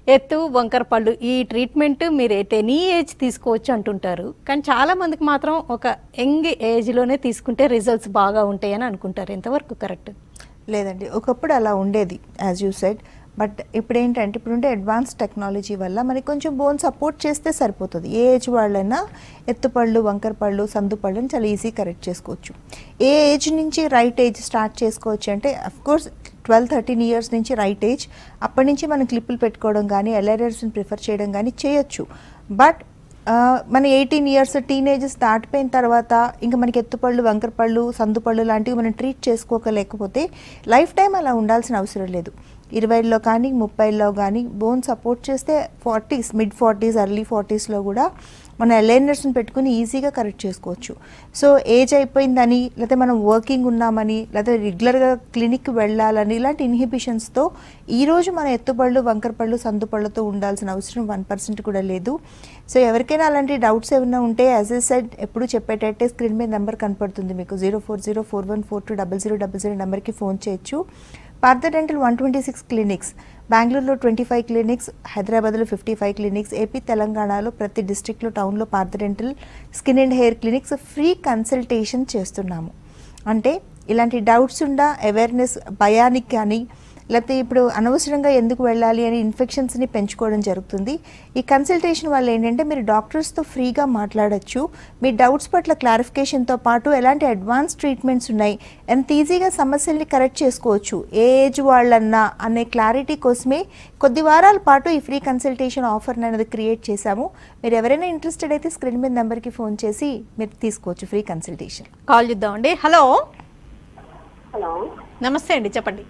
ఎత్తు వంకర పళ్ళు ఈ ట్రీట్మెంట్ మీరు ఎట్ ఎనీ ఏజ్ తీసుకోవచ్చు అంటుంటారు కానీ చాలా మందికి మాత్రం ఒక యంగ్ ఏజ్లోనే తీసుకుంటే రిజల్ట్స్ బాగా ఉంటాయని అనుకుంటారు ఎంతవరకు కరెక్ట్ లేదండి ఒకప్పుడు అలా ఉండేది యాజ్ యూ సెడ్ బట్ ఇప్పుడు ఏంటంటే ఇప్పుడు ఉండే అడ్వాన్స్ టెక్నాలజీ వల్ల మనకి కొంచెం బోన్ సపోర్ట్ చేస్తే సరిపోతుంది ఏ ఏజ్ వాళ్ళైనా ఎత్తుపళ్ళు వంకర పళ్ళు సందు పళ్ళని చాలా ఈజీ కరెక్ట్ చేసుకోవచ్చు ఏ ఏజ్ నుంచి రైట్ ఏజ్ స్టార్ట్ చేసుకోవచ్చు అంటే కోర్స్ ట్వెల్వ్ థర్టీన్ ఇయర్స్ నుంచి రైట్ ఏజ్ అప్పటి నుంచి మనం క్లిప్పులు పెట్టుకోవడం కానీ ఎల్ఆర్ఎస్ని ప్రిఫర్ చేయడం కానీ చేయొచ్చు బట్ ఆ, మన ఎయిటీన్ ఇయర్స్ టీనేజెస్ దాటిపోయిన తర్వాత ఇంకా మనకి ఎత్తుపళ్ళు వంకరపళ్ళు సందుపళ్ళు లాంటివి మనం ట్రీట్ చేసుకోకలేకపోతే లైఫ్ టైం అలా ఉండాల్సిన అవసరం లేదు ఇరవైలో కానీ ముప్పైలో కానీ బోన్ సపోర్ట్ చేస్తే ఫార్టీస్ మిడ్ ఫార్టీస్ ఎర్లీ ఫార్టీస్లో కూడా మన అలైనర్స్ని పెట్టుకుని ఈజీగా కరెక్ట్ చేసుకోవచ్చు సో ఏజ్ అయిపోయిందని లేకపోతే మనం వర్కింగ్ ఉన్నామని లేకపోతే రెగ్యులర్గా క్లినిక్ వెళ్ళాలని ఇలాంటి ఇన్హిబిషన్స్తో ఈరోజు మన ఎత్తుపళ్ళు వంకరపళ్ళు సందుపళ్ళతో ఉండాల్సిన అవసరం వన్ పర్సెంట్ కూడా లేదు సో ఎవరికైనా అలాంటి డౌట్స్ ఏమైనా ఉంటే యాజ్ ఎ సెడ్ ఎప్పుడు చెప్పేటట్టే స్క్రీన్ మీద నెంబర్ కనపడుతుంది మీకు zero four zero four one four two double zero double zero నెంబర్కి ఫోన్ చేయొచ్చు Partha dental one twenty six clinics బెంగళూరులో ట్వంటీ ఫైవ్ క్లినిక్స్ హైదరాబాద్లో ఫిఫ్టీ ఫైవ్ క్లినిక్స్ ఏపీ తెలంగాణలో ప్రతి డిస్ట్రిక్ట్లో టౌన్లో Partha dental skin and hair clinics free consultation చేస్తున్నాము అంటే ఇలాంటి డౌట్స్ ఉండా అవేర్నెస్ భయానికి కానీ లేకపోతే ఇప్పుడు అనవసరంగా ఎందుకు వెళ్ళాలి అని ఇన్ఫెక్షన్స్ని పెంచుకోవడం జరుగుతుంది ఈ కన్సల్టేషన్ వల్ల ఏంటంటే మీరు డాక్టర్స్తో ఫ్రీగా మాట్లాడొచ్చు మీ డౌట్స్ పట్ల క్లారిఫికేషన్తో పాటు ఎలాంటి అడ్వాన్స్ ట్రీట్మెంట్స్ ఉన్నాయి ఎంత ఈజీగా సమస్యల్ని కరెక్ట్ చేసుకోవచ్చు ఏ ఏజ్ వాళ్ళన్నా అనే క్లారిటీ కోసమే కొద్ది వారాల పాటు ఈ ఫ్రీ కన్సల్టేషన్ ఆఫర్ అనేది క్రియేట్ చేశాము మీరు ఎవరైనా ఇంట్రెస్టెడ్ అయితే స్క్రీన్ మీద నెంబర్కి ఫోన్ చేసి మీరు తీసుకోవచ్చు ఫ్రీ కన్సల్టేషన్ కాల్ చేద్దామండి హలో హలో నమస్తే అండి చెప్పండి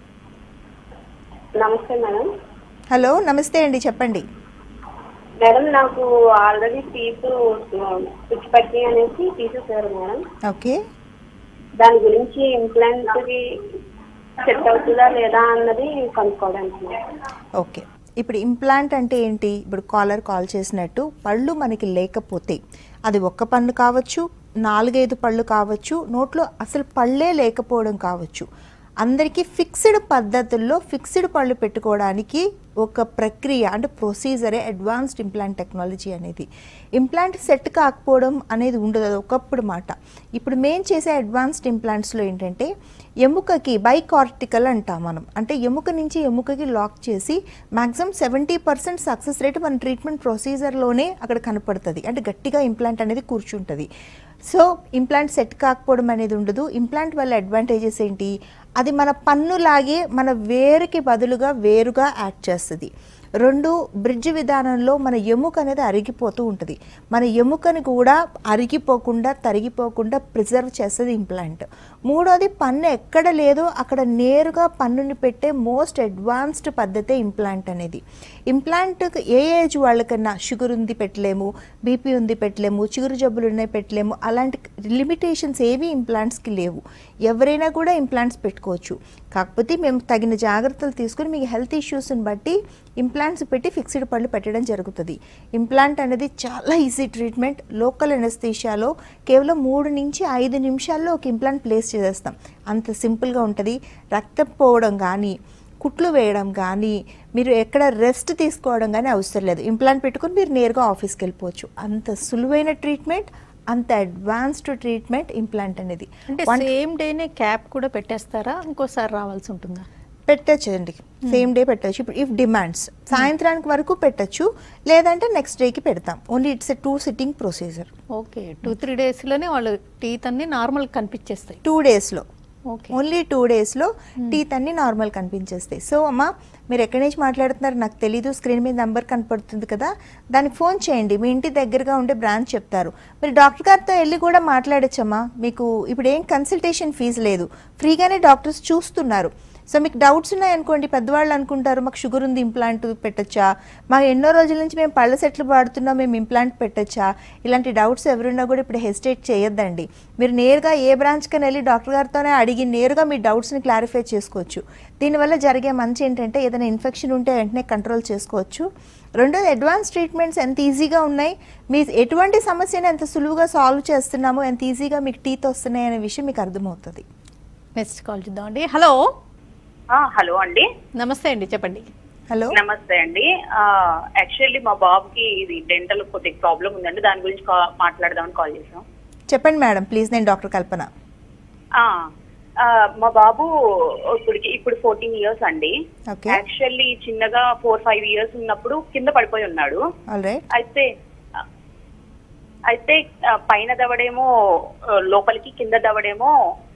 నమస్తే మేడం హలో నమస్తే అండి చెప్పండి మేడం నాకు ఆల్రెడీ టీత్ పిచ్చి పట్టి అనేసి తీసేసారు మేడం ఓకే దాని గురించి ఇంప్లాంట్ కి సెట్ అవుతుందా లేదా అన్నది కనుక్కోవడానికి మేడం. ఓకే ఇప్పుడు ఇంప్లాంట్ అంటే ఏంటి ఇప్పుడు కాలర్ కాల్ చేసినట్టు పళ్ళు మనకి లేకపోతే అది ఒక్క పన్ను కావచ్చు నాలుగైదు పళ్ళు కావచ్చు నోట్లో అసలు పళ్ళే లేకపోవడం కావచ్చు అందరికీ ఫిక్స్డ్ పద్ధతుల్లో ఫిక్స్డ్ పళ్ళు పెట్టుకోవడానికి ఒక ప్రక్రియ అంటే ప్రొసీజరే అడ్వాన్స్డ్ ఇంప్లాంట్ టెక్నాలజీ అనేది ఇంప్లాంట్ సెట్ కాకపోవడం అనేది ఉండదు అది ఒకప్పుడు మాట ఇప్పుడు మేం చేసే అడ్వాన్స్డ్ ఇంప్లాంట్స్లో ఏంటంటే ఎముకకి బైకార్టికల్ అంటాం మనం అంటే ఎముక నుంచి ఎముకకి లాక్ చేసి maximum seventy percent success rate మన ట్రీట్మెంట్ ప్రొసీజర్లోనే అక్కడ కనపడుతుంది అంటే గట్టిగా ఇంప్లాంట్ అనేది కూర్చుంటుంది సో ఇంప్లాంట్ సెట్ కాకపోవడం అనేది ఉండదు ఇంప్లాంట్ వల్ల అడ్వాంటేజెస్ ఏంటి అది మన పన్నులాగే మన వేరుకి బదులుగా వేరుగా యాక్ట్ చేస్తుంది రెండు బ్రిడ్జ్ విధానంలో మన ఎముక అనేది అరిగిపోతూ ఉంటుంది మన ఎముకని కూడా అరిగిపోకుండా తరిగిపోకుండా ప్రిజర్వ్ చేస్తుంది ఇంప్లాంట్ మూడోది పన్ను ఎక్కడ లేదో అక్కడ నేరుగా పన్నుని పెట్టే మోస్ట్ అడ్వాన్స్డ్ పద్ధతే ఇంప్లాంట్ అనేది ఇంప్లాంట్ ఏ ఏజ్ వాళ్ళకన్నా షుగర్ ఉంది పెట్టలేము బీపీ ఉంది పెట్టలేము చిగురు జబ్బులు ఉన్నాయి పెట్టలేము అలాంటి లిమిటేషన్స్ ఏవి ఇంప్లాంట్స్కి లేవు ఎవరైనా కూడా ఇంప్లాంట్స్ పెట్టుకోవచ్చు కాకపోతే మేము తగిన జాగ్రత్తలు తీసుకుని మీకు హెల్త్ ఇష్యూస్ని బట్టి ఇంప్లాంట్స్ పెట్టి ఫిక్స్డ్ పళ్ళు పెట్టడం జరుగుతుంది ఇంప్లాంట్ అనేది చాలా ఈజీ ట్రీట్మెంట్ లోకల్ ఎనస్థీషియాలో కేవలం మూడు నుంచి ఐదు నిమిషాల్లో ఒక ఇంప్లాంట్ ప్లేస్ చేసేస్తాం అంత సింపుల్గా ఉంటుంది రక్తం పోవడం కానీ కుట్లు వేయడం కానీ మీరు ఎక్కడ రెస్ట్ తీసుకోవడం కానీ అవసరం లేదు ఇంప్లాంట్ పెట్టుకుని మీరు నేరుగా ఆఫీస్కి వెళ్ళిపోవచ్చు అంత సులువైన ట్రీట్మెంట్ అంత అడ్వాన్స్డ్ ట్రీట్మెంట్ ఇంప్లాంట్ అనేది అంటే One- సేమ్ డేనే క్యాప్ కూడా పెట్టేస్తారా ఇంకోసారి రావాల్సి ఉంటుందా పెట్టచ్చు అండి సేమ్ డే పెట్టచ్చు ఇప్పుడు ఇఫ్ డిమాండ్స్ సాయంత్రానికి వరకు పెట్టచ్చు లేదంటే నెక్స్ట్ డేకి పెడతాం only it's a two sitting procedure okay two three డేస్లోనే వాళ్ళు టీత్ అన్ని నార్మల్ కనిపించేస్తాయి టూ డేస్లో ఓకే ఓన్లీ టూ డేస్లో టీత్ అన్ని నార్మల్ కనిపించేస్తాయి సో అమ్మా మీరు ఎక్కడి నుంచి మాట్లాడుతున్నారు నాకు తెలీదు స్క్రీన్ మీద నెంబర్ కనపడుతుంది కదా దానికి ఫోన్ చేయండి మీ ఇంటి దగ్గరగా ఉండే బ్రాంచ్ చెప్తారు మీరు డాక్టర్ గారితో వెళ్ళి కూడా మాట్లాడచ్చమ్మా మీకు ఇప్పుడు ఏం కన్సల్టేషన్ ఫీజు లేదు ఫ్రీగానే డాక్టర్స్ చూస్తున్నారు సో మీకు డౌట్స్ ఉన్నాయనుకోండి పెద్దవాళ్ళు అనుకుంటారు మాకు షుగర్ ఉంది ఇంప్లాంట్ పెట్టచ్చా మాకు ఎన్నో రోజుల నుంచి మేము పళ్ళ సెట్లు వాడుతున్నాం మేము ఇంప్లాంట్ పెట్టచ్చా ఇలాంటి డౌట్స్ ఎవరున్నా కూడా ఇప్పుడు హెసిటేట్ చేయొద్దండి మీరు నేరుగా ఏ బ్రాంచ్కైనా వెళ్ళి డాక్టర్ గారితోనే అడిగి నేరుగా మీ డౌట్స్ని క్లారిఫై చేసుకోవచ్చు దీనివల్ల జరిగే మంచి ఏంటంటే ఏదైనా ఇన్ఫెక్షన్ ఉంటే వెంటనే కంట్రోల్ చేసుకోవచ్చు రెండోది అడ్వాన్స్ ట్రీట్మెంట్స్ ఎంత ఈజీగా ఉన్నాయి మీ ఎటువంటి సమస్యను ఎంత సులువుగా సాల్వ్ చేస్తున్నామో ఎంత ఈజీగా మీకు టీత్ వస్తున్నాయి అనే విషయం మీకు అర్థమవుతుంది నెక్స్ట్ కాల్ చూద్దామండి హలో ఆ, హలో అండి నమస్తే అండి చెప్పండి హలో నమస్తే అండి యాక్చువల్లీ మా బాబుకి ఇది డెంటల్ కొద్దిగా ప్రాబ్లం ఉందండి దాని గురించి కా- మాట్లాడదామని కాల్ చేసాం చెప్పండి మేడం ప్లీజ్ నేను డాక్టర్ కల్పన ఆ, ఆ, మా బాబు ఇప్పటికి ఇప్పుడు ఫోర్టీన్ ఇయర్స్ అండి ఓకే యాక్చువల్లీ చిన్నగా ఫోర్ ఫైవ్ ఇయర్స్ ఉన్నప్పుడు కింద పడిపోయి ఉన్నాడు ఆల్ రైట్ అయితే ఆ, అయితే ఆ, పైన దవడేమో ఆ, లోపలికి కింద దవడేమో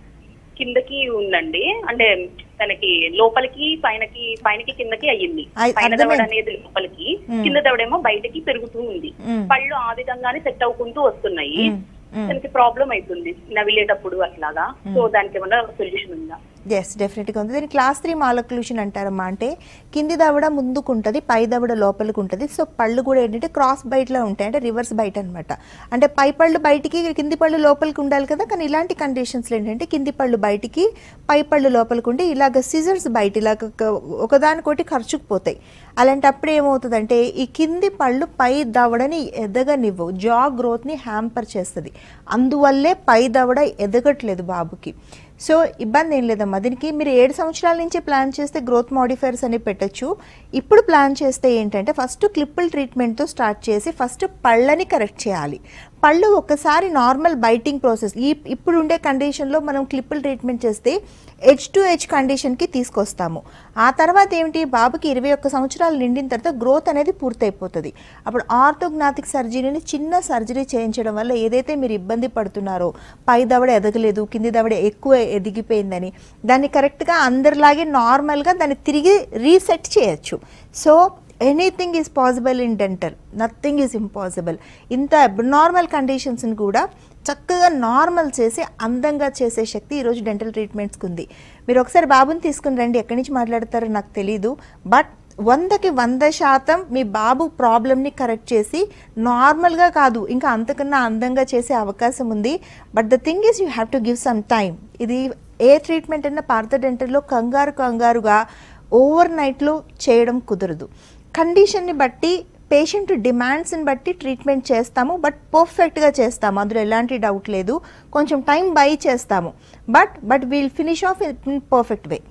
కిందకి ఉందండి అంటే తనకి లోపలికి పైనకి పైనకి కిందకి అయ్యింది అయ్- పైన దవడ అర్థమైంది. అనేది లోపలికి మ్మ్. కింద దవడేమో బయటకి పెరుగుతూ ఉంది మ్మ్. పళ్ళు ఆ విధంగానే సెట్ అవుకుంటూ వస్తున్నాయి మ్మ్. మ్మ్. తనకి ప్రాబ్లం అవుతుంది నవిలేటప్పుడు అట్లాగా సో దానికి ఏమన్నా సొల్యూషన్ ఉందా ఎస్ డెఫినెట్గా ఉంది దీన్ని క్లాస్ త్రీ మాలక్లూషన్ అంటారమ్మా అంటే కింది దవడ ముందుకు ఉంటుంది పై దవడ లోపలికి ఉంటుంది సో పళ్ళు కూడా ఏంటంటే క్రాస్ బయటలో ఉంటాయి అంటే రివర్స్ బయట అనమాట అంటే పై పళ్ళు బయటికి కింది పళ్ళు లోపలికి ఉండాలి కదా కానీ ఇలాంటి కండిషన్స్లో ఏంటంటే కింది పళ్ళు బయటికి పై పళ్ళు లోపలికి ఉండి ఇలాగ సిజర్స్ బయట ఇలాగ ఒక- ఒకదానికొకటి ఖర్చుకుపోతాయి అలాంటప్పుడు ఏమవుతుందంటే ఈ కింది పళ్ళు పై దవడని ఎదగనివ్వవు జా గ్రోత్ని హ్యాంపర్ చేస్తుంది అందువల్లే పై దవడ ఎదగట్లేదు బాబుకి సో ఇబ్బంది ఏం లేదమ్మా దీనికి మీరు ఏడు సంవత్సరాల నుంచే ప్లాన్ చేస్తే గ్రోత్ మాడిఫైర్స్ అని పెట్టచ్చు ఇప్పుడు ప్లాన్ చేస్తే ఏంటంటే ఫస్ట్ క్లిప్పుల్ ట్రీట్మెంట్తో స్టార్ట్ చేసి ఫస్ట్ పళ్ళని కరెక్ట్ చేయాలి పళ్ళు ఒక్కసారి నార్మల్ బైటింగ్ ప్రాసెస్ ఈ ఇప్పుడు ఉండే కండిషన్లో మనం క్లిప్పుల్ ట్రీట్మెంట్ చేస్తే హెచ్ టు హెచ్ కండిషన్కి తీసుకొస్తాము ఆ తర్వాత ఏమిటి బాబుకి ఇరవై ఒక్క సంవత్సరాలు నిండిన తర్వాత గ్రోత్ అనేది పూర్తయిపోతుంది అప్పుడు ఆర్థోగ్నాటిక్ సర్జరీని చిన్న సర్జరీ చేయించడం వల్ల ఏదైతే మీరు ఇబ్బంది పడుతున్నారో పై దవడ ఎదగలేదు కింది దవడ ఎక్కువ ఎదిగిపోయిందని దాన్ని కరెక్ట్గా అందరిలాగే నార్మల్గా దాన్ని తిరిగి రీసెట్ చేయొచ్చు so anything is possible in dental nothing is impossible ఇంత అబ్నార్మల్ కండిషన్స్ని కూడా చక్కగా నార్మల్ చేసి అందంగా చేసే శక్తి ఈరోజు డెంటల్ ట్రీట్మెంట్స్కి ఉంది మీరు ఒకసారి బాబుని తీసుకుని రండి ఎక్కడి నుంచి మాట్లాడతారో నాకు తెలీదు బట్ వందకి వంద శాతం మీ బాబు ప్రాబ్లమ్ని కరెక్ట్ చేసి నార్మల్గా కాదు ఇంకా అంతకన్నా అందంగా చేసే అవకాశం ఉంది but the thing is you have to give some time ఇది ఏ ట్రీట్మెంట్ అయినా పార్థ డెంటల్లో కంగారు కంగారుగా ఓవర్ నైట్లో చేయడం కుదరదు కండిషన్ని బట్టి పేషెంట్ డిమాండ్స్ని బట్టి ట్రీట్మెంట్ చేస్తాము బట్ పర్ఫెక్ట్గా చేస్తాము అందులో ఎలాంటి డౌట్ లేదు కొంచెం టైం బై చేస్తాము but but we'll finish off in perfect way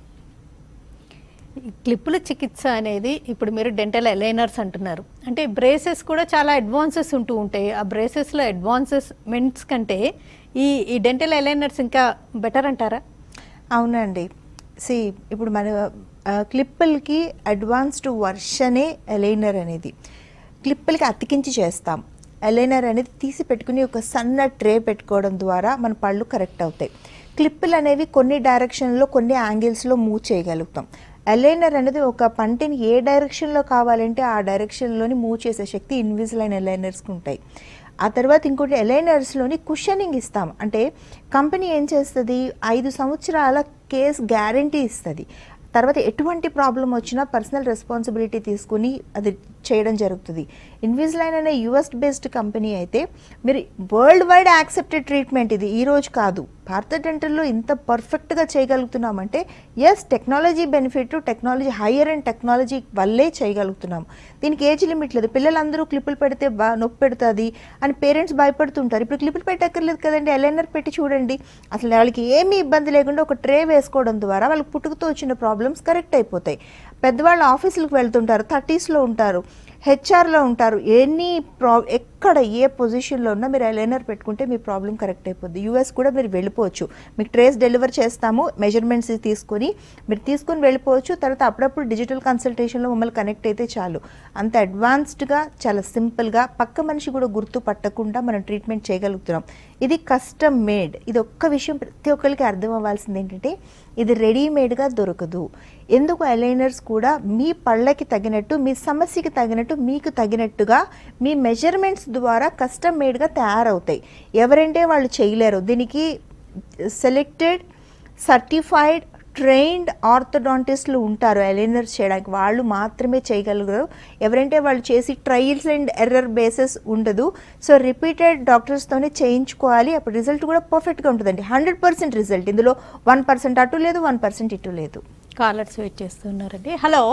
ఈ క్లిప్పుల చికిత్స అనేది ఇప్పుడు మీరు డెంటల్ అలైనర్స్ అంటున్నారు అంటే బ్రేసెస్ కూడా చాలా అడ్వాన్సెస్ ఉంటూ ఉంటాయి ఆ బ్రేసెస్లో అడ్వాన్సెస్మెంట్స్ కంటే ఈ ఈ డెంటల్ అలైనర్స్ ఇంకా బెటర్ అంటారా అవునండి సి ఇప్పుడు మన ఆ, క్లిప్పులకి అడ్వాన్స్డ్ వర్షనే ఎలైనర్ అనేది క్లిప్పులకి అతికించి చేస్తాం ఎలైనర్ అనేది తీసి పెట్టుకుని ఒక సన్న ట్రే పెట్టుకోవడం ద్వారా మన పళ్ళు కరెక్ట్ అవుతాయి క్లిప్పులు అనేవి కొన్ని డైరెక్షన్లో కొన్ని యాంగిల్స్లో మూవ్ చేయగలుగుతాం ఎలైనర్ అనేది ఒక పంటిని ఏ డైరెక్షన్లో కావాలంటే ఆ డైరెక్షన్లోని మూవ్ చేసే శక్తి ఇన్విజిలైన్ ఎలైనర్స్కి ఉంటాయి ఆ తర్వాత ఇంకోటి ఎలైనర్స్లోని కుషనింగ్ ఇస్తాం అంటే కంపెనీ ఏం చేస్తుంది ఐదు సంవత్సరాల కేస్ గ్యారంటీ ఇస్తుంది తర్వాత ఎటువంటి ప్రాబ్లం వచ్చినా పర్సనల్ రెస్పాన్సిబిలిటీ తీసుకుని అది చేయడం జరుగుతుంది ఇన్విజిలైన్ అనే యుఎస్ బేస్డ్ కంపెనీ అయితే మీరు వరల్డ్ వైడ్ యాక్సెప్టెడ్ ట్రీట్మెంట్ ఇది ఈ రోజు కాదు భారత డెంటల్లో ఇంత పర్ఫెక్ట్గా చేయగలుగుతున్నామంటే yes technology benefit technology higher and technology వల్లే చేయగలుగుతున్నాం దీనికి ఏజ్ లిమిట్ లేదు పిల్లలందరూ క్లిప్పులు పెడితే బా నొప్పి పెడుతుంది అని పేరెంట్స్ భయపడుతుంటారు ఇప్పుడు క్లిప్పులు పెట్టక్కర్లేదు కదండి ఎలైనర్ పెట్టి చూడండి అసలు వాళ్ళకి ఏమీ ఇబ్బంది లేకుండా ఒక ట్రే వేసుకోవడం ద్వారా వాళ్ళకి పుట్టుకతో వచ్చిన ప్రాబ్లమ్స్ కరెక్ట్ అయిపోతాయి పెద్దవాళ్ళు ఆఫీసులకు వెళ్తుంటారు థర్టీస్లో ఉంటారు హెచ్ఆర్లో ఉంటారు ఎనీ ప్రా ఎక్కడ ఏ పొజిషన్లో ఉన్నా మీరు ఎలైనర్ పెట్టుకుంటే మీ ప్రాబ్లం కరెక్ట్ అయిపోద్ది యూఎస్ కూడా మీరు వెళ్ళిపోవచ్చు మీకు ట్రేస్ డెలివర్ చేస్తాము మెజర్మెంట్స్ తీసుకొని మీరు తీసుకొని వెళ్ళిపోవచ్చు తర్వాత అప్పుడప్పుడు డిజిటల్ కన్సల్టేషన్లో మమ్మల్ని కనెక్ట్ అయితే చాలు అంత అడ్వాన్స్డ్గా చాలా సింపుల్గా పక్క మనిషి కూడా గుర్తు పట్టకుండా మనం ట్రీట్మెంట్ చేయగలుగుతున్నాం ఇది కస్టమ్ మేడ్ ఇది ఒక్క విషయం ప్రతి ఒక్కరికి అర్థం అవ్వాల్సింది ఏంటంటే ఇది రెడీమేడ్గా దొరకదు ఎందుకు అలైనర్స్ కూడా మీ పళ్ళకి తగినట్టు మీ సమస్యకి తగినట్టు మీకు తగినట్టుగా మీ మెజర్మెంట్స్ ద్వారా కస్టమ్ మేడ్గా తయారవుతాయి ఎవరంటే వాళ్ళు చేయలేరు దీనికి సెలెక్టెడ్ సర్టిఫైడ్ ట్రైన్డ్ ఆర్థోడాంటిస్టులు ఉంటారు అలైనర్స్ చేయడానికి వాళ్ళు మాత్రమే చేయగలుగుతారు ఎవరంటే వాళ్ళు చేసి ట్రయల్స్ అండ్ ఎర్రర్ బేసెస్ ఉండదు సో రిపీటెడ్ డాక్టర్స్తోనే చేయించుకోవాలి అప్పుడు రిజల్ట్ కూడా పర్ఫెక్ట్గా ఉంటుందండి హండ్రెడ్ పర్సెంట్ రిజల్ట్ ఇందులో వన్ పర్సెంట్ అటు లేదు వన్ పర్సెంట్ ఇటు లేదు కాలర్స్ వెయిట్ చేస్తున్నారండి హలో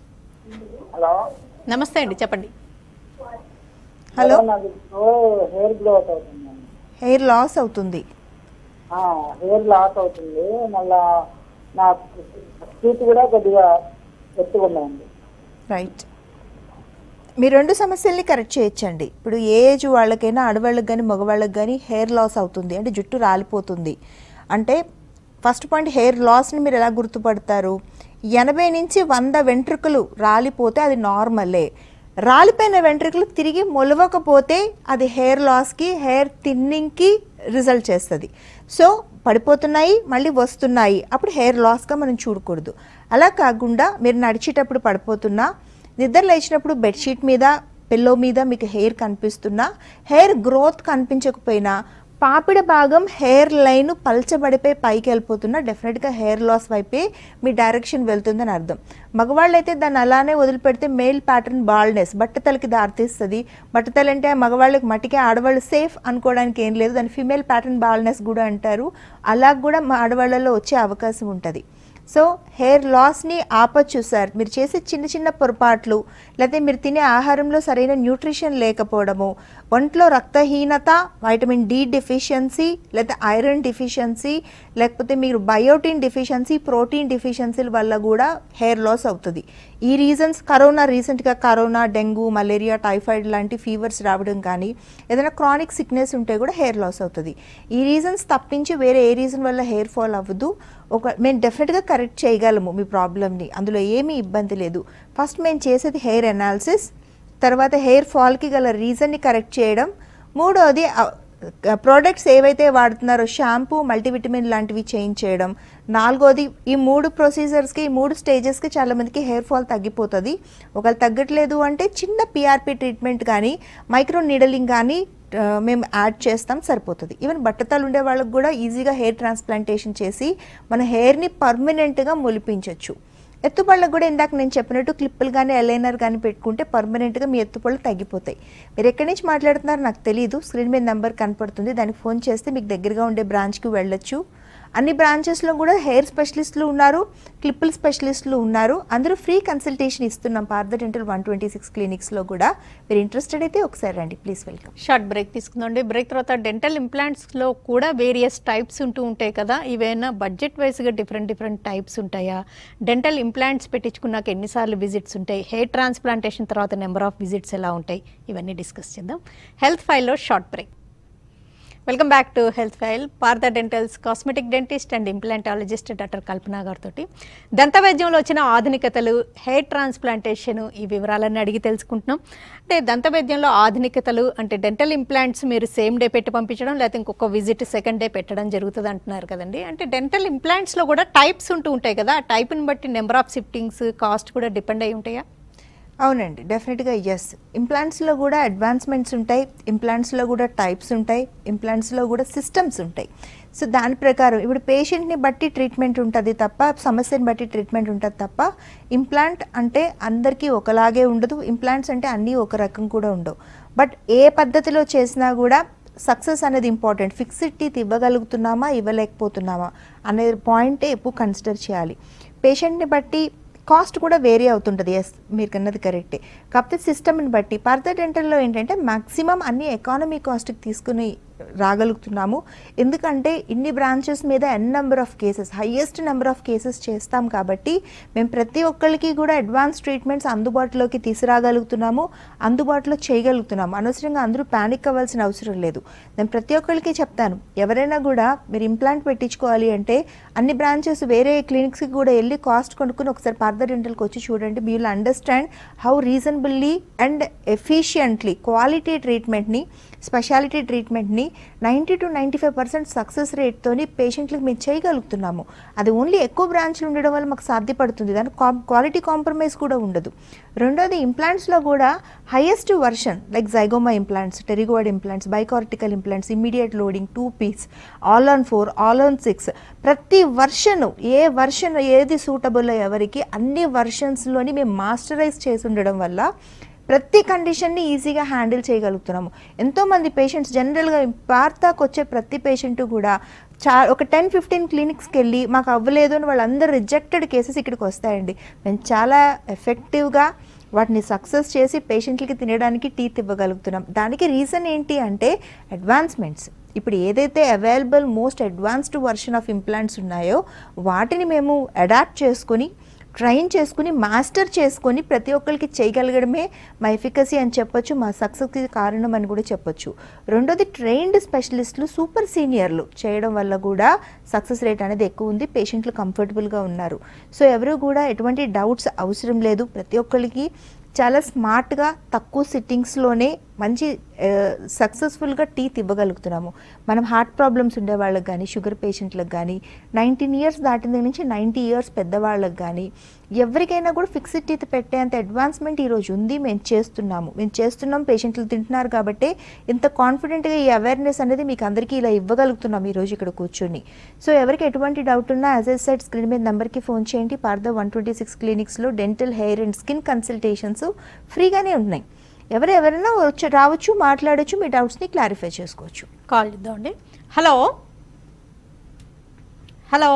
హలో నమస్తే అండి చెప్పండి హలో నాకు హెయిర్ హెయిర్ గ్రోత్ అవుతుందండి హెయిర్ లాస్ అవుతుంది ఆ, హెయిర్ లాస్ అవుతుంది మళ్ళా నా టీత్ కూడా కొద్దిగా ఎత్తుగా ఉన్నాయండి రైట్ మీ రెండు సమస్యల్ని కరెక్ట్ చేయొచ్చండి ఇప్పుడు ఏ ఏజ్ వాళ్ళకైనా ఆడవాళ్ళకి కానీ మగవాళ్ళకి కానీ హెయిర్ లాస్ అవుతుంది అంటే జుట్టు రాలిపోతుంది అంటే ఫస్ట్ పాయింట్ హెయిర్ లాస్ని మీరు ఎలా గుర్తుపడతారు ఎనభై నుంచి వంద వెంట్రుకలు రాలిపోతే అది నార్మలే రాలిపోయిన వెంట్రుకలు తిరిగి మొలవకపోతే అది హెయిర్ లాస్కి హెయిర్ థిన్నింగ్కి రిజల్ట్ చేస్తుంది సో పడిపోతున్నాయి మళ్ళీ వస్తున్నాయి అప్పుడు హెయిర్ లాస్గా మనం చూడకూడదు అలా కాకుండా మీరు నడిచేటప్పుడు పడిపోతున్నా నిద్ర లేచినప్పుడు బెడ్షీట్ మీద పిల్లో మీద మీకు హెయిర్ కనిపిస్తున్నా హెయిర్ గ్రోత్ కనిపించకపోయినా పాపిడ భాగం హెయిర్ లైన్ పల్చబడిపోయి పైకి వెళ్ళిపోతున్నా డెఫినెట్గా హెయిర్ లాస్ వైపే మీ డైరెక్షన్ వెళ్తుందని అర్థం మగవాళ్ళు అయితే దాన్ని అలానే వదిలిపెడితే మేల్ ప్యాటర్న్ బాల్నెస్ బట్టతలకి దారితీస్తుంది బట్టతల అంటే మగవాళ్ళకి మట్టికే ఆడవాళ్ళు సేఫ్ అనుకోవడానికి ఏం లేదు దాన్ని ఫిమేల్ ప్యాటర్న్ బాల్నెస్ కూడా అంటారు అలా కూడా మా ఆడవాళ్ళలో వచ్చే అవకాశం ఉంటుంది సో హెయిర్ లాస్ని ఆపచ్చు సార్ మీరు చేసే చిన్న చిన్న పొరపాట్లు లేకపోతే మీరు తినే ఆహారంలో సరైన న్యూట్రిషన్ లేకపోవడము ఒంట్లో రక్తహీనత వైటమిన్ డి డెఫిషియన్సీ లేకపోతే ఐరన్ డెఫిషియన్సీ లేకపోతే మీరు బయోటిన్ డెఫిషియన్సీ ప్రోటీన్ డెఫిషియన్సీల వల్ల కూడా హెయిర్ లాస్ అవుతుంది ఈ రీజన్స్ కరోనా రీసెంట్గా కరోనా డెంగ్యూ మలేరియా టైఫాయిడ్ లాంటి ఫీవర్స్ రావడం కానీ ఏదైనా క్రానిక్ సిక్నెస్ ఉంటే కూడా హెయిర్ లాస్ అవుతుంది ఈ రీజన్స్ తప్పించి వేరే ఏ రీజన్ వల్ల హెయిర్ ఫాల్ అవ్వదు ఒక మేము డెఫినెట్గా కరెక్ట్ చేయగలము మీ ప్రాబ్లమ్ని అందులో ఏమీ ఇబ్బంది లేదు ఫస్ట్ మేము చేసేది హెయిర్ అనాలిసిస్ తర్వాత హెయిర్ ఫాల్కి గల రీజన్ని కరెక్ట్ చేయడం మూడోది ప్రోడక్ట్స్ ఏవైతే వాడుతున్నారో షాంపూ మల్టీవిటమిన్ లాంటివి చేంజ్ చేయడం నాలుగోది ఈ మూడు ప్రొసీజర్స్కి ఈ మూడు స్టేజెస్కి చాలామందికి హెయిర్ ఫాల్ తగ్గిపోతుంది ఒకవేళ తగ్గట్లేదు అంటే చిన్న పిఆర్పి ట్రీట్మెంట్ కానీ మైక్రో నీడలింగ్ కానీ ఆ, మేము యాడ్ చేస్తాం సరిపోతుంది ఈవెన్ బట్టతలు ఉండే వాళ్ళకి కూడా ఈజీగా హెయిర్ ట్రాన్స్ప్లాంటేషన్ చేసి మన హెయిర్ని పర్మనెంట్గా మొలిపించవచ్చు ఎత్తుపళ్ళకు కూడా ఇందాక నేను చెప్పినట్టు క్లిప్పులు కానీ ఎలైనర్ కానీ పెట్టుకుంటే పర్మనెంట్గా మీ ఎత్తుపళ్ళు తగ్గిపోతాయి మీరు ఎక్కడి నుంచి మాట్లాడుతున్నారో నాకు తెలియదు స్క్రీన్ మీద నెంబర్ కనపడుతుంది దానికి ఫోన్ చేస్తే మీకు దగ్గరగా ఉండే బ్రాంచ్కి వెళ్ళొచ్చు అన్ని బ్రాంచెస్లో కూడా హెయిర్ స్పెషలిస్టులు ఉన్నారు క్లిప్పుల స్పెషలిస్టులు ఉన్నారు అందరూ ఫ్రీ కన్సల్టేషన్ ఇస్తున్నాం Partha dental one twenty six క్లినిక్స్లో కూడా మీరు ఇంట్రెస్టెడ్ అయితే ఒకసారి రండి ప్లీజ్ వెల్కమ్ షార్ట్ బ్రేక్ తీసుకుందండి బ్రేక్ తర్వాత డెంటల్ ఇంప్లాంట్స్లో కూడా వేరియస్ టైప్స్ ఉంటూ ఉంటాయి కదా ఇవేనా బడ్జెట్ వైజ్గా డిఫరెంట్ డిఫరెంట్ టైప్స్ ఉంటాయా డెంటల్ ఇంప్లాంట్స్ పెట్టించుకున్నాక ఎన్నిసార్లు విజిట్స్ ఉంటాయి హెయిర్ ట్రాన్స్ప్లాంటేషన్ తర్వాత నెంబర్ ఆఫ్ విజిట్స్ ఎలా ఉంటాయి ఇవన్నీ డిస్కస్ చేద్దాం హెల్త్ ఫైల్లో short break welcome back to health file Partha dental's cosmetic dentist and implantologist doctor Kalpana గారితో దంత వైద్యంలో వచ్చిన ఆధునికతలు హెయిర్ ట్రాన్స్ప్లాంటేషన్ ఈ వివరాలన్నీ అడిగి తెలుసుకుంటున్నాం అంటే దంత వైద్యంలో ఆధునికతలు అంటే డెంటల్ ఇంప్లాంట్స్ మీరు సేమ్ డే పెట్టి పంపించడం లేకపోతే ఇంకొక విజిట్ సెకండ్ డే పెట్టడం జరుగుతుంది అంటున్నారు కదండి అంటే డెంటల్ ఇంప్లాంట్స్లో కూడా టైప్స్ ఉంటూ ఉంటాయి కదా ఆ టైప్ని బట్టి నెంబర్ ఆఫ్ షిఫ్టింగ్స్ కాస్ట్ కూడా డిపెండ్ అయి ఉంటాయా అవునండి డెఫినెట్గా ఎస్ ఇంప్లాంట్స్లో కూడా అడ్వాన్స్మెంట్స్ ఉంటాయి ఇంప్లాంట్స్లో కూడా టైప్స్ ఉంటాయి ఇంప్లాంట్స్లో కూడా సిస్టమ్స్ ఉంటాయి సో దాని ప్రకారం ఇప్పుడు పేషెంట్ని బట్టి ట్రీట్మెంట్ ఉంటుంది తప్ప సమస్యని బట్టి ట్రీట్మెంట్ ఉంటుంది తప్ప ఇంప్లాంట్ అంటే అందరికీ ఒకలాగే ఉండదు ఇంప్లాంట్స్ అంటే అన్నీ ఒక రకం కూడా ఉండవు బట్ ఏ పద్ధతిలో చేసినా కూడా సక్సెస్ అనేది ఇంపార్టెంట్ ఫిక్స్డ్ టీత్ ఇవ్వగలుగుతున్నామా ఇవ్వలేకపోతున్నామా అనే పాయింటే ఎప్పుడు కన్సిడర్ చేయాలి పేషెంట్ని బట్టి కాస్ట్ కూడా వేరీ అవుతుంటుంది ఎస్ మీరు కన్నది కరెక్టే కాకపోతే సిస్టమ్ని బట్టి పార్థ డెంటల్లో ఏంటంటే మ్యాక్సిమం అన్ని ఎకానమీ కాస్ట్కి తీసుకుని రాగలుగుతున్నాము ఎందుకంటే ఇన్ని బ్రాంచెస్ మీద N number of cases highest number of cases చేస్తాం కాబట్టి మేము ప్రతి ఒక్కరికి కూడా అడ్వాన్స్ ట్రీట్మెంట్స్ అందుబాటులోకి తీసుకురాగలుగుతున్నాము అందుబాటులో చేయగలుగుతున్నాము అనవసరంగా అందరూ ప్యానిక్ అవ్వాల్సిన అవసరం లేదు నేను ప్రతి ఒక్కరికి చెప్తాను ఎవరైనా కూడా మీరు ఇంప్లాంట్ పెట్టించుకోవాలి అంటే అన్ని బ్రాంచెస్ వేరే క్లినిక్స్కి కూడా వెళ్ళి కాస్ట్ కొనుక్కుని ఒకసారి పార్థ డెంటల్కి వచ్చి చూడండి మీ will understand how reasonably and efficiently quality ట్రీట్మెంట్ని స్పెషాలిటీ ట్రీట్మెంట్ని ninety two ninety five percent success రేట్తోని పేషెంట్లకు మేము చేయగలుగుతున్నాము అది ఓన్లీ ఎక్కువ బ్రాంచ్లు ఉండడం వల్ల మాకు సాధ్యపడుతుంది దాని క్వాలిటీ కాంప్రమైజ్ కూడా ఉండదు రెండోది ఇంప్లాంట్స్లో కూడా highest version like zygoma implants pterygoid implants bicortical implants immediate loading two piece all on four all on six ప్రతి వర్షను ఏ వర్షన్ ఏది సూటబుల్ ఎవరికి అన్ని వర్షన్స్లోని మేము మాస్టరైజ్ చేసి ఉండడం వల్ల ప్రతి కండిషన్ని ఈజీగా హ్యాండిల్ చేయగలుగుతున్నాము ఎంతోమంది పేషెంట్స్ జనరల్గా వార్తాకు వచ్చే ప్రతి పేషెంట్ కూడా చా ఒక టెన్ ఫిఫ్టీన్ క్లినిక్స్కి వెళ్ళి మాకు అవ్వలేదు అని వాళ్ళందరూ రిజెక్టెడ్ కేసెస్ ఇక్కడికి వస్తాయండి మేము చాలా ఎఫెక్టివ్గా వాటిని సక్సెస్ చేసి పేషెంట్లకి తినడానికి టీత్ ఇవ్వగలుగుతున్నాం దానికి రీజన్ ఏంటి అంటే అడ్వాన్స్మెంట్స్ ఇప్పుడు ఏదైతే available most advanced version of implants ఉన్నాయో వాటిని మేము అడాప్ట్ చేసుకొని ట్రైన్ చేసుకుని మాస్టర్ చేసుకొని ప్రతి ఒక్కరికి చేయగలగడమే మా ఎఫికసీ అని చెప్పొచ్చు మా సక్సెస్కి కారణం అని కూడా చెప్పొచ్చు రెండోది ట్రైన్డ్ స్పెషలిస్టులు సూపర్ సీనియర్లు చేయడం వల్ల కూడా సక్సెస్ రేట్ అనేది ఎక్కువ ఉంది పేషెంట్లు కంఫర్టబుల్గా ఉన్నారు సో ఎవరు కూడా ఎటువంటి డౌట్స్ అవసరం లేదు ప్రతి ఒక్కరికి చాలా స్మార్ట్గా తక్కువ సిట్టింగ్స్లోనే మంచి సక్సెస్ఫుల్గా టీత్ ఇవ్వగలుగుతున్నాము మనం హార్ట్ ప్రాబ్లమ్స్ ఉండే వాళ్ళకి కానీ షుగర్ పేషెంట్లకు కానీ నైన్టీన్ ఇయర్స్ దాటిన దగ్గర నుంచి నైంటీ ఇయర్స్ పెద్దవాళ్ళకి కానీ ఎవరికైనా కూడా ఫిక్స్డ్ టీత్ పెట్టేంత అడ్వాన్స్మెంట్ ఈరోజు ఉంది మేము చేస్తున్నాము మేము చేస్తున్నాం పేషెంట్లు తింటున్నారు కాబట్టి ఇంత కాన్ఫిడెంట్గా ఈ అవేర్నెస్ అనేది మీకు అందరికీ ఇలా ఇవ్వగలుగుతున్నాం ఈరోజు ఇక్కడ కూర్చొని సో ఎవరికి ఎటువంటి డౌట్ ఉన్నా యాజ్ ఎ సైడ్ స్క్రీన్ మీద నెంబర్కి ఫోన్ చేయండి పార్ద వన్ ట్వంటీ సిక్స్ క్లినిక్స్లో dental hair and skin consultations ఫ్రీగానే ఉన్నాయి ఎవరు ఎవరైనా వచ్చి రావచ్చు మాట్లాడొచ్చు మీ డౌట్స్ని క్లారిఫై చేసుకోవచ్చు కాల్ ఇద్దామండి హలో హలో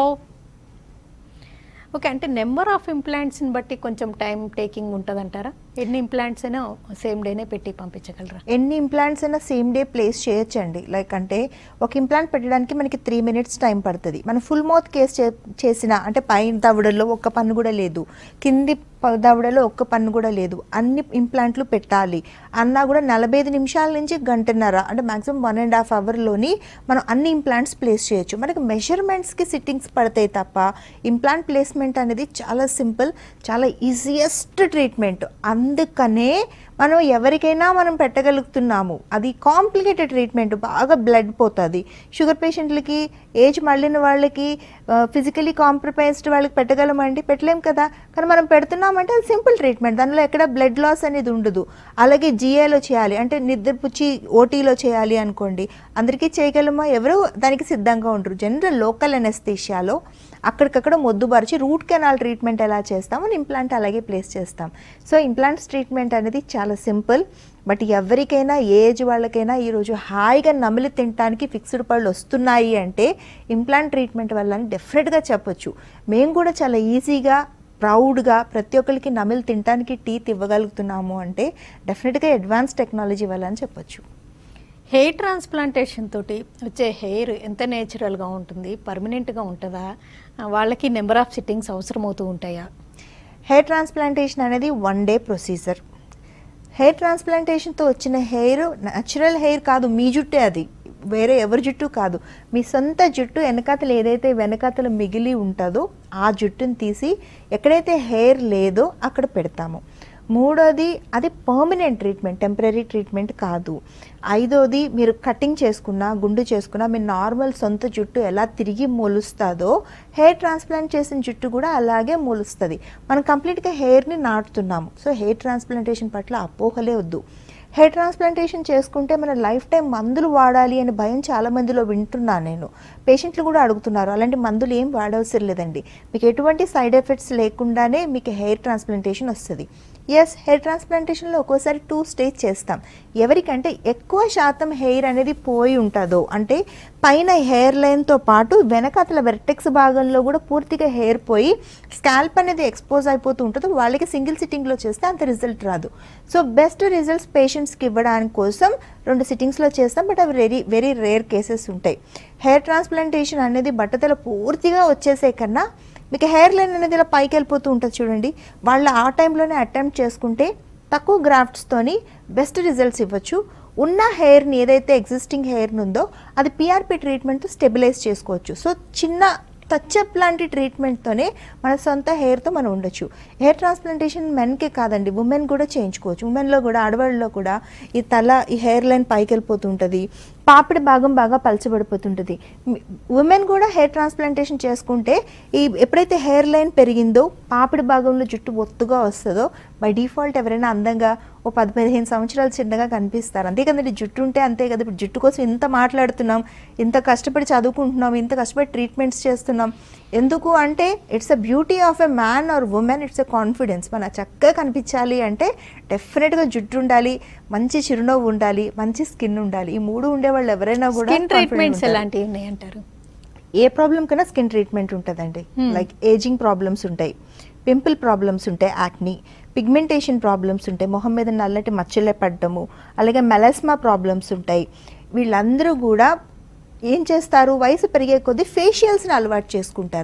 ఓకే అంటే నెంబర్ ఆఫ్ ఇంప్లాంట్స్ని బట్టి కొంచెం టైం టేకింగ్ ఉంటుందంటారా ఎన్ని ఇంప్లాంట్స్ అయినా సేమ్ డేనే పెట్టి పంపించగలరా ఎన్ని ఇంప్లాంట్స్ అయినా సేమ్ డే ప్లేస్ చేయొచ్చండి లైక్ అంటే ఒక ఇంప్లాంట్ పెట్టడానికి మనకి త్రీ మినిట్స్ టైం పడుతుంది మనం ఫుల్ మౌత్ కేస్ చే చేసిన అంటే పైన దవడలో ఒక్క పన్ను కూడా లేదు కింది ప- దవడలో ఒక్క పన్ను కూడా లేదు అన్ని ఇంప్లాంట్లు పెట్టాలి అన్నా కూడా నలభై ఐదు నిమిషాల నుంచి గంటన్నర అంటే మాక్సిమం వన్ అండ్ హాఫ్ అవర్లోని మనం అన్ని ఇంప్లాంట్స్ ప్లేస్ చేయొచ్చు మనకి మెజర్మెంట్స్కి సిట్టింగ్స్ పడతాయి తప్ప ఇంప్లాంట్ ప్లేస్మెంట్ అనేది చాలా సింపుల్ చాలా ఈజియెస్ట్ ట్రీట్మెంట్ అందుకనే మనం ఎవరికైనా మనం పెట్టగలుగుతున్నాము అది కాంప్లికేటెడ్ ట్రీట్మెంట్ బాగా బ్లడ్ పోతుంది షుగర్ పేషెంట్లకి ఏజ్ మళ్ళిన వాళ్ళకి ఫిజికలీ కాంప్రమైజ్డ్ వాళ్ళకి పెట్టగలమండి పెట్టలేం కదా కానీ మనం పెడుతున్నామంటే అది సింపుల్ ట్రీట్మెంట్ దానిలో ఎక్కడ బ్లడ్ లాస్ అనేది ఉండదు అలాగే జిఏలో చేయాలి అంటే నిద్ర పుచ్చి ఓటీలో చేయాలి అనుకోండి అందరికీ చేయగలమా ఎవరు దానికి సిద్ధంగా ఉండరు జనరల్ లోకల్ అనెస్థీషియాలో అక్కడికక్కడ మొద్దుబార్చి రూట్ కెనాల్ ట్రీట్మెంట్ ఎలా చేస్తామో ఇంప్లాంట్ అలాగే ప్లేస్ చేస్తాం సో ఇంప్లాంట్స్ ట్రీట్మెంట్ అనేది చాలా సింపుల్ బట్ ఎవరికైనా ఏ ఏజ్ వాళ్ళకైనా ఈరోజు హాయిగా నమిలి తినడానికి ఫిక్స్డ్ పళ్ళు వస్తున్నాయి అంటే ఇంప్లాంట్ ట్రీట్మెంట్ వల్ల అని డెఫినెట్గా చెప్పొచ్చు మేము కూడా చాలా ఈజీగా ప్రౌడ్గా ప్రతి ఒక్కరికి నమిలి తినడానికి టీత్ ఇవ్వగలుగుతున్నాము అంటే డెఫినెట్గా అడ్వాన్స్ టెక్నాలజీ వల్ల అని చెప్పొచ్చు హెయిర్ ట్రాన్స్ప్లాంటేషన్ తోటి వచ్చే హెయిర్ ఎంత నేచురల్గా ఉంటుంది పర్మనెంట్గా ఉంటుందా ఆ, వాళ్ళకి నెంబర్ ఆఫ్ సిట్టింగ్స్ అవసరమవుతూ ఉంటాయా హెయిర్ ట్రాన్స్ప్లాంటేషన్ అనేది వన్ డే ప్రొసీజర్ హెయిర్ ట్రాన్స్ప్లాంటేషన్తో వచ్చిన హెయిర్ న్యాచురల్ హెయిర్ కాదు మీ జుట్టే అది వేరే ఎవరి జుట్టు కాదు మీ సొంత జుట్టు వెనకాతలు ఏదైతే వెనకాతలు మిగిలి ఉంటుందో ఆ జుట్టుని తీసి ఎక్కడైతే హెయిర్ లేదో అక్కడ పెడతాము మూడోది అది పర్మనెంట్ ట్రీట్మెంట్ టెంపరీ ట్రీట్మెంట్ కాదు ఐదోది మీరు కటింగ్ చేసుకున్నా గుండు చేసుకున్నా మీ నార్మల్ సొంత జుట్టు ఎలా తిరిగి మొలుస్తుందో హెయిర్ ట్రాన్స్ప్లాంట్ చేసిన జుట్టు కూడా అలాగే మొలుస్తుంది మనం కంప్లీట్గా హెయిర్ని నాటుతున్నాము సో హెయిర్ ట్రాన్స్ప్లాంటేషన్ పట్ల అపోహలే వద్దు హెయిర్ ట్రాన్స్ప్లాంటేషన్ చేసుకుంటే మన లైఫ్ టైం మందులు వాడాలి అనే భయం చాలా మందిలో వింటున్నాను నేను పేషెంట్లు కూడా అడుగుతున్నారు అలాంటి మందులు ఏం వాడవసరం లేదండి మీకు ఎటువంటి సైడ్ ఎఫెక్ట్స్ లేకుండానే మీకు హెయిర్ ట్రాన్స్ప్లాంటేషన్ వస్తుంది ఎస్ హెయిర్ ట్రాన్స్ప్లాంటేషన్లో ఒక్కోసారి టూ స్టేజ్ చేస్తాం ఎవరికంటే ఎక్కువ శాతం హెయిర్ అనేది పోయి ఉంటుందో అంటే పైన హెయిర్ లైన్తో పాటు వెనకాతల వెర్టెక్స్ భాగంలో కూడా పూర్తిగా హెయిర్ పోయి స్కాల్ప్ అనేది ఎక్స్పోజ్ అయిపోతూ ఉంటుందో వాళ్ళకి సింగిల్ సిట్టింగ్లో చేస్తే అంత రిజల్ట్ రాదు సో బెస్ట్ రిజల్ట్స్ పేషెంట్స్కి ఇవ్వడానికి కోసం రెండు సిట్టింగ్స్లో చేస్తాం బట్ అవి వెరీ వెరీ రేర్ కేసెస్ ఉంటాయి హెయిర్ ట్రాన్స్ప్లాంటేషన్ అనేది బట్టతల పూర్తిగా వచ్చేసే కన్నా మీకు హెయిర్ లైన్ అనేది ఇలా పైకి వెళ్ళిపోతూ ఉంటుంది చూడండి వాళ్ళు ఆ టైంలోనే అటెంప్ట్ చేసుకుంటే తక్కువ గ్రాఫ్ట్స్తోని బెస్ట్ రిజల్ట్స్ ఇవ్వచ్చు ఉన్న హెయిర్ని ఏదైతే ఎగ్జిస్టింగ్ హెయిర్ ఉందో అది పిఆర్పి ట్రీట్మెంట్ స్టెబిలైజ్ చేసుకోవచ్చు సో చిన్న టచ్అప్ లాంటి ట్రీట్మెంట్తోనే మన సొంత హెయిర్తో మనం ఉండొచ్చు హెయిర్ ట్రాన్స్ప్లాంటేషన్ మెన్కే కాదండి ఉమెన్ కూడా చేయించుకోవచ్చు ఉమెన్లో కూడా ఆడవాళ్ళలో కూడా ఈ తల ఈ హెయిర్ లైన్ పైకి వెళ్ళిపోతుంటుంది పాపిడి భాగం బాగా పలచబడిపోతుంటుంది ఉమెన్ కూడా హెయిర్ ట్రాన్స్ప్లాంటేషన్ చేసుకుంటే ఈ ఎప్పుడైతే హెయిర్ లైన్ పెరిగిందో పాపిడి భాగంలో జుట్టు ఒత్తుగా వస్తుందో బై డిఫాల్ట్ ఎవరైనా అందంగా ఓ పది పదిహేను సంవత్సరాలు చిన్నగా కనిపిస్తారు అంతే కదండి జుట్టు ఉంటే అంతే కదా ఇప్పుడు జుట్టు కోసం ఇంత మాట్లాడుతున్నాం ఇంత కష్టపడి చదువుకుంటున్నాం ఇంత కష్టపడి ట్రీట్మెంట్స్ చేస్తున్నాం ఎందుకు అంటే it's uh beauty of a man or women it's a confidence మన చక్కగా కనిపించాలి అంటే డెఫినెట్గా జుట్టు ఉండాలి మంచి చిరునవ్వు ఉండాలి మంచి స్కిన్ ఉండాలి ఈ మూడు ఉండే వాళ్ళు ఎవరైనా కూడా స్కిన్ confident ట్రీట్మెంట్స్ ఉంటారు. ఎలాంటివి ఉన్నాయంటారు ఏ ప్రాబ్లం కన్నా స్కిన్ ట్రీట్మెంట్ ఉంటుందండి Hmm. లైక్ ఏజింగ్ ప్రాబ్లమ్స్ ఉంటాయి పింపుల్ ప్రాబ్లమ్స్ ఉంటాయి యాక్ని పిగ్మెంటేషన్ ప్రాబ్లమ్స్ ఉంటాయి మొహం మీద నల్లటి మచ్చలే పడ్డము అలాగే మెలస్మా ప్రాబ్లమ్స్ ఉంటాయి వీళ్ళందరూ కూడా ఏం చేస్తారు వయసు పెరిగే కొద్దీ ఫేషియల్స్ని అలవాటు చేసుకుంటారు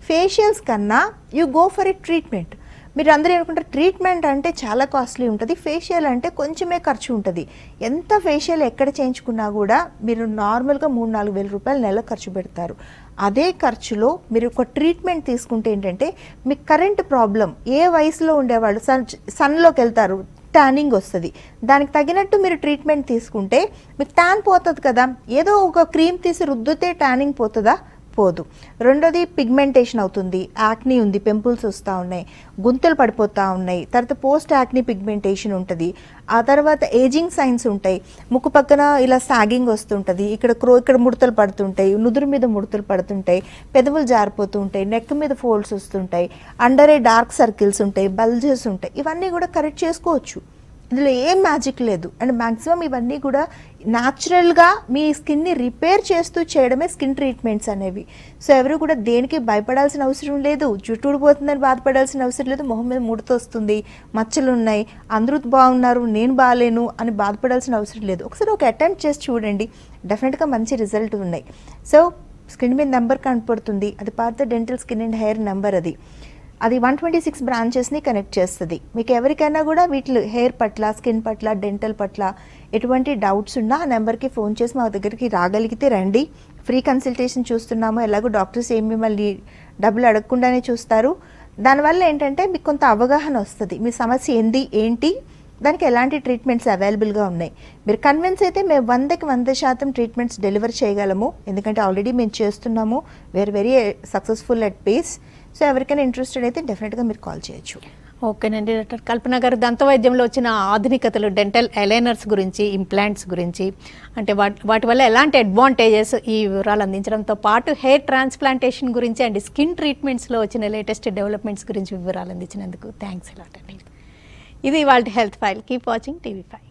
ఫేషియల్స్ కన్నా you go for a treatment మీరు అందరూ ఏమనుకుంటారు ట్రీట్మెంట్ అంటే చాలా కాస్ట్లీ ఉంటుంది ఫేషియల్ అంటే కొంచెమే ఖర్చు ఉంటుంది ఎంత ఫేషియల్ ఎక్కడ చేయించుకున్నా కూడా మీరు నార్మల్గా మూడు నాలుగు వేల రూపాయలు నెల ఖర్చు పెడతారు అదే ఖర్చులో మీరు ఒక ట్రీట్మెంట్ తీసుకుంటే ఏంటంటే మీకు కరెంట్ ప్రాబ్లం ఏ వయసులో ఉండేవాళ్ళు సన్ సన్లోకి వెళ్తారు ట్యానింగ్ వస్తుంది దానికి తగినట్టు మీరు ట్రీట్మెంట్ తీసుకుంటే మీకు ట్యాన్ పోతుంది కదా ఏదో ఒక క్రీమ్ తీసి రుద్దితే ట్యానింగ్ పోతుందా పోదు రెండోది పిగ్మెంటేషన్ అవుతుంది యాక్నీ ఉంది పింపుల్స్ వస్తూ ఉన్నాయి గుంతలు పడిపోతూ ఉన్నాయి తర్వాత పోస్ట్ యాక్నీ పిగ్మెంటేషన్ ఉంటుంది ఆ తర్వాత ఏజింగ్ సైన్స్ ఉంటాయి ముక్కు పక్కన ఇలా సాగింగ్ వస్తుంటుంది ఇక్కడ క్రో ఇక్కడ ముడతలు పడుతుంటాయి నుదురు మీద ముడతలు పడుతుంటాయి పెదవులు జారిపోతూ ఉంటాయి నెక్ మీద ఫోల్డ్స్ వస్తుంటాయి అండరే డార్క్ సర్కిల్స్ ఉంటాయి బల్జెస్ ఉంటాయి ఇవన్నీ కూడా కరెక్ట్ చేసుకోవచ్చు ఇందులో ఏం మ్యాజిక్ లేదు అండ్ మ్యాక్సిమం ఇవన్నీ కూడా న్యాచురల్గా మీ స్కిన్ని రిపేర్ చేస్తూ చేయడమే స్కిన్ ట్రీట్మెంట్స్ అనేవి సో ఎవరు కూడా దేనికి భయపడాల్సిన అవసరం లేదు జుట్టు ఊడిపోతుందని బాధపడాల్సిన అవసరం లేదు మొహం మీద ముడత వస్తుంది మచ్చలు ఉన్నాయి అందరూ బాగున్నారు నేను బాగాలేను అని బాధపడాల్సిన అవసరం లేదు ఒకసారి ఒక అటెంప్ట్ చేసి చూడండి డెఫినెట్గా మంచి రిజల్ట్ ఉన్నాయి సో స్కిన్ మీద నెంబర్ కనపడుతుంది అది పాత dental skin and hair number అది అది వన్ ట్వంటీ సిక్స్ బ్రాంచెస్ని కనెక్ట్ చేస్తుంది మీకు ఎవరికైనా కూడా వీటి హెయిర్ పట్ల స్కిన్ పట్ల డెంటల్ పట్ల ఎటువంటి డౌట్స్ ఉన్నా ఆ నెంబర్కి ఫోన్ చేసి మా దగ్గరికి రాగలిగితే రండి ఫ్రీ కన్సల్టేషన్ చూస్తున్నాము ఎలాగో డాక్టర్స్ ఏం మిమ్మల్ని డబ్బులు అడగకుండానే చూస్తారు దానివల్ల ఏంటంటే మీకు కొంత అవగాహన వస్తుంది మీ సమస్య ఏంది ఏంటి దానికి ఎలాంటి ట్రీట్మెంట్స్ అవైలబుల్గా ఉన్నాయి మీరు కన్విన్స్ అయితే మేము వందకి వంద శాతం ట్రీట్మెంట్స్ డెలివర్ చేయగలము ఎందుకంటే ఆల్రెడీ మేము చేస్తున్నాము we're very successful at pace so ఎవరికైనా ఇంట్రెస్టెడ్ అయితే డెఫినెట్గా మీరు కాల్ చేయొచ్చు ఓకేనండి డాక్టర్ కల్పన గారు దంత వైద్యంలో వచ్చిన ఆధునికతలు డెంటల్ అలైనర్స్ గురించి ఇంప్లాంట్స్ గురించి అంటే వాటి వాటి వల్ల ఎలాంటి అడ్వాంటేజెస్ ఈ వివరాలు అందించడంతో పాటు హెయిర్ ట్రాన్స్ప్లాంటేషన్ గురించి అండ్ స్కిన్ ట్రీట్మెంట్స్లో వచ్చిన లేటెస్ట్ డెవలప్మెంట్స్ గురించి వివరాలు అందించినందుకు థ్యాంక్స్ అలాట్ అండి ఇది వాళ్ళ health file keep watching TV five